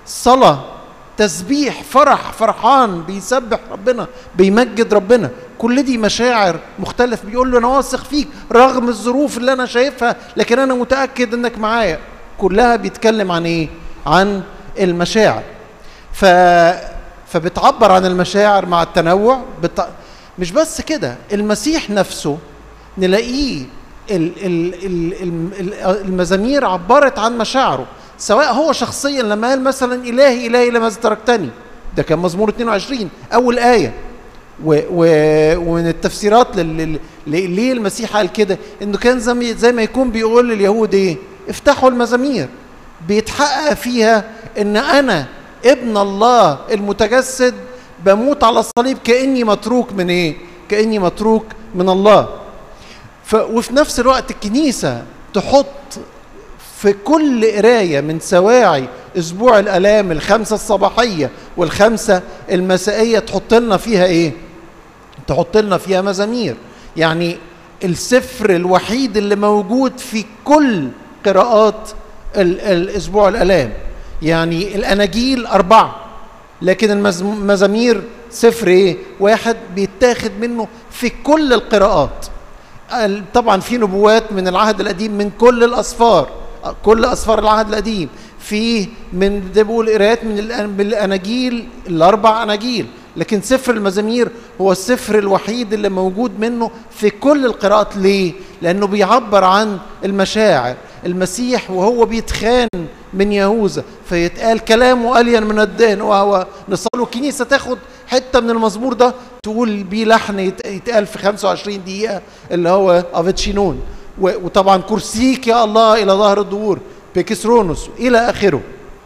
صلاه تسبيح فرح فرحان بيسبح ربنا بيمجد ربنا كل دي مشاعر مختلف بيقول له انا واثق فيك رغم الظروف اللي انا شايفها لكن انا متاكد انك معايا كلها بيتكلم عن ايه عن المشاعر ف فبتعبر عن المشاعر مع التنوع بت... مش بس كده المسيح نفسه نلاقيه ال... ال... ال... ال... المزامير عبرت عن مشاعره سواء هو شخصيا لما قال مثلا الهي الهي لماذا تركتني ده كان مزمور 22 اول ايه و و ومن التفسيرات لل... ليه المسيح قال كده انه كان زي, زي ما يكون بيقول لليهود ايه افتحوا المزامير بيتحقق فيها ان انا ابن الله المتجسد بموت على الصليب كاني متروك من ايه كاني متروك من الله ف... وفي نفس الوقت الكنيسه تحط في كل قرايه من سواعي اسبوع الالام الخمسه الصباحيه والخمسه المسائيه تحط لنا فيها ايه تحط لنا فيها مزامير يعني السفر الوحيد اللي موجود في كل قراءات الاسبوع الالام يعني الاناجيل اربعه لكن المزامير سفر ايه واحد بيتاخد منه في كل القراءات طبعا في نبوات من العهد القديم من كل الاسفار كل اسفار العهد القديم في من ده بقول قراءات من الاناجيل الاربع اناجيل لكن سفر المزامير هو السفر الوحيد اللي موجود منه في كل القراءات ليه لانه بيعبر عن المشاعر المسيح وهو بيتخان من يهوذا فيتقال كلامه الين من الدهن وهو نصلوا الكنيسه تاخد حته من المزمور ده تقول بيه لحن يتقال في 25 دقيقه اللي هو افيتشينون وطبعا كرسيك يا الله الى ظهر الدور بكسرونوس الى اخره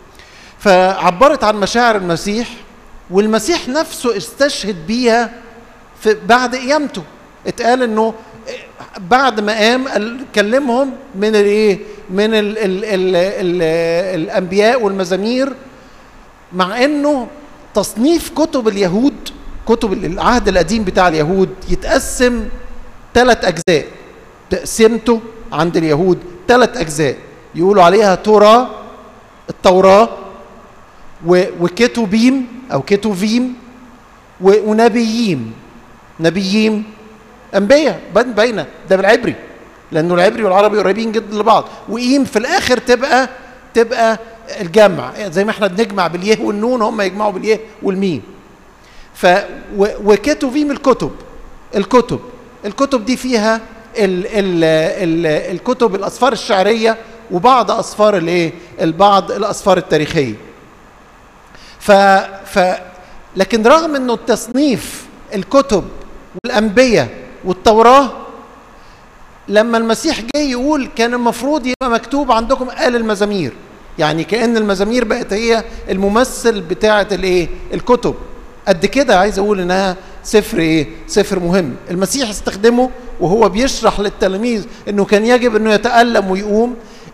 فعبرت عن مشاعر المسيح والمسيح نفسه استشهد بيها في بعد قيامته اتقال انه بعد ما قام كلمهم من الايه من ال ال ال ال الانبياء والمزامير مع انه تصنيف كتب اليهود كتب العهد القديم بتاع اليهود يتقسم ثلاث اجزاء تقسيمته عند اليهود ثلاث اجزاء يقولوا عليها توراه التوراه وكتوبيم او كتوفيم ونبيين نبيين انبياء باينه ده بالعبري لانه العبري والعربي قريبين جدا لبعض وايم في الاخر تبقى تبقى الجمع زي ما احنا بنجمع باليه والنون هم يجمعوا باليه والميم ف وكتوفيم الكتب الكتب الكتب دي فيها ال ال ال الكتب الاسفار الشعريه وبعض اسفار الايه البعض الاسفار التاريخيه ف ف لكن رغم انه التصنيف الكتب والانبياء والتوراه لما المسيح جاي يقول كان المفروض يبقى مكتوب عندكم آل المزامير يعني كأن المزامير بقت هي الممثل بتاعة الايه الكتب قد كده عايز اقول انها سفر ايه سفر مهم المسيح استخدمه وهو بيشرح للتلاميذ انه كان يجب انه يتألم ويقوم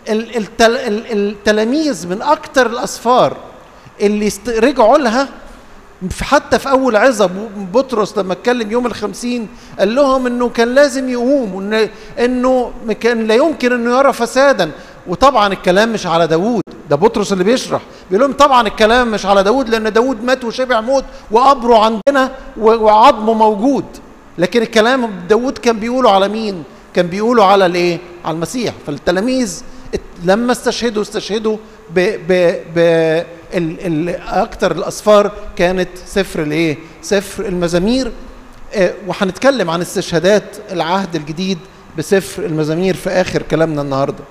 التلاميذ من اكتر الاسفار اللي رجعوا لها حتى في اول عظه بطرس لما اتكلم يوم الخمسين قال لهم انه كان لازم يقوم وإن انه كان لا يمكن انه يرى فسادا وطبعا الكلام مش على داوود ده بطرس اللي بيشرح بيقول لهم طبعا الكلام مش على داوود لان داوود مات وشبع موت وقبره عندنا وعظمه موجود لكن الكلام داوود كان بيقوله على مين كان بيقوله على الايه على المسيح فالتلاميذ لما استشهدوا استشهدوا ب ب ب ال ال اكتر الاسفار كانت سفر الايه سفر المزامير آه وهنتكلم عن استشهادات العهد الجديد بسفر المزامير في اخر كلامنا النهارده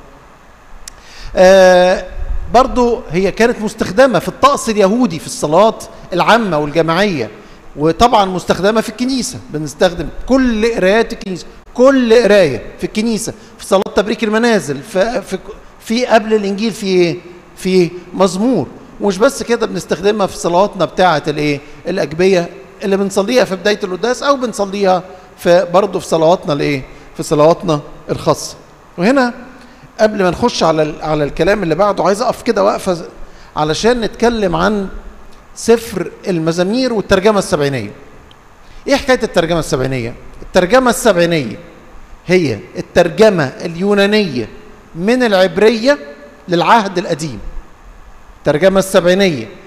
آه برضو هي كانت مستخدمه في الطقس اليهودي في الصلاه العامه والجماعيه وطبعا مستخدمه في الكنيسه بنستخدم كل قرايات الكنيسه كل قرايه في الكنيسه في صلاه تبريك المنازل في في, في قبل الانجيل في ايه في مزمور ومش بس كده بنستخدمها في صلواتنا بتاعه الايه الاجبيه اللي بنصليها في بدايه القداس او بنصليها في برضه في صلواتنا الايه في صلواتنا الخاصه وهنا قبل ما نخش على على الكلام اللي بعده عايز اقف كده وقفه علشان نتكلم عن سفر المزامير والترجمه السبعينيه ايه حكايه الترجمه السبعينيه الترجمه السبعينيه هي الترجمه اليونانيه من العبريه للعهد القديم الترجمة السبعينية